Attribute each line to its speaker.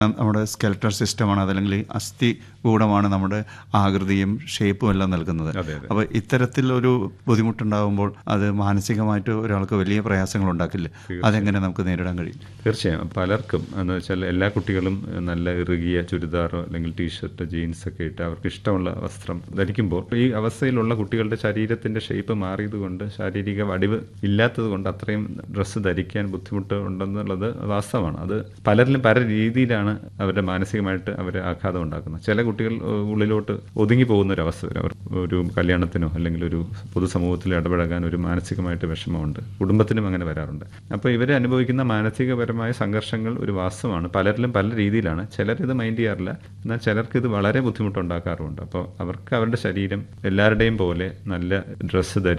Speaker 1: നമ്മുടെ സ്കെൽട്ടർ സിസ്റ്റമാണ് അതല്ലെങ്കിൽ അസ്ഥി കൂടമാണ് നമ്മുടെ ആകൃതിയും ഷേപ്പും എല്ലാം നൽകുന്നത്
Speaker 2: അതെ, അതെ.
Speaker 1: അപ്പോൾ ഇത്തരത്തിലൊരു ബുദ്ധിമുട്ടുണ്ടാകുമ്പോൾ അത് മാനസികമായിട്ട് ഒരാൾക്ക് വലിയ പ്രയാസങ്ങൾ ഉണ്ടാക്കില്ല അതെങ്ങനെ നമുക്ക് നേരിടാൻ കഴിയും
Speaker 2: തീർച്ചയായും പലർക്കും എന്ന് വെച്ചാൽ എല്ലാ കുട്ടികളും നല്ല ഇറുകിയ ചുരിദാറോ അല്ലെങ്കിൽ ടീഷർട്ട് ജീൻസ് ഒക്കെ ഇട്ട് അവർക്ക് ഇഷ്ടമുള്ള വസ്ത്രം ധരിക്കുമ്പോൾ ഈ അവസ്ഥയിലുള്ള കുട്ടികളുടെ ശരീരത്തിന്റെ ഷേപ്പ് മാറിയതുകൊണ്ട് ശാരീരിക വടിവ് ഇല്ലാത്തത് കൊണ്ട് അത്രയും ഡ്രസ്സ് ധരിക്കാൻ ബുദ്ധിമുട്ട് ഉണ്ടെന്നുള്ളത് വാസ്തവമാണ് അത് പലരിലും പല രീതിയിലാണ് അവരുടെ മാനസികമായിട്ട് അവർ ആഘാതം ഉണ്ടാക്കുന്നത് ചില കുട്ടികൾ ഏഹ്, ഉള്ളിലോട്ട് ഒതുങ്ങി പോകുന്ന ഒരു അവസ്ഥ വരും അവർ ഒരു കല്യാണത്തിനോ അല്ലെങ്കിൽ ഒരു പൊതുസമൂഹത്തിൽ ഇടപഴകാൻ ഒരു മാനസികമായിട്ട് വിഷമമുണ്ട് കുടുംബത്തിനും അങ്ങനെ വരാറുണ്ട് അപ്പോൾ ഇവർ അനുഭവിക്കുന്ന മാനസികപരമായ സംഘർഷങ്ങൾ ഒരു വാസ്തവമാണ് പലരിലും പല രീതിയിലാണ് ചിലരിത് മൈൻഡ് ചെയ്യാറില്ല എന്നാൽ ചിലർക്ക് ഇത് വളരെ ബുദ്ധിമുട്ടുണ്ടാക്കാറുമുണ്ട് അപ്പോൾ അവർക്ക് അവരുടെ ശരീരം എല്ലാവരുടെയും പോലെ നല്ല ഡ്രസ്സ് ധരി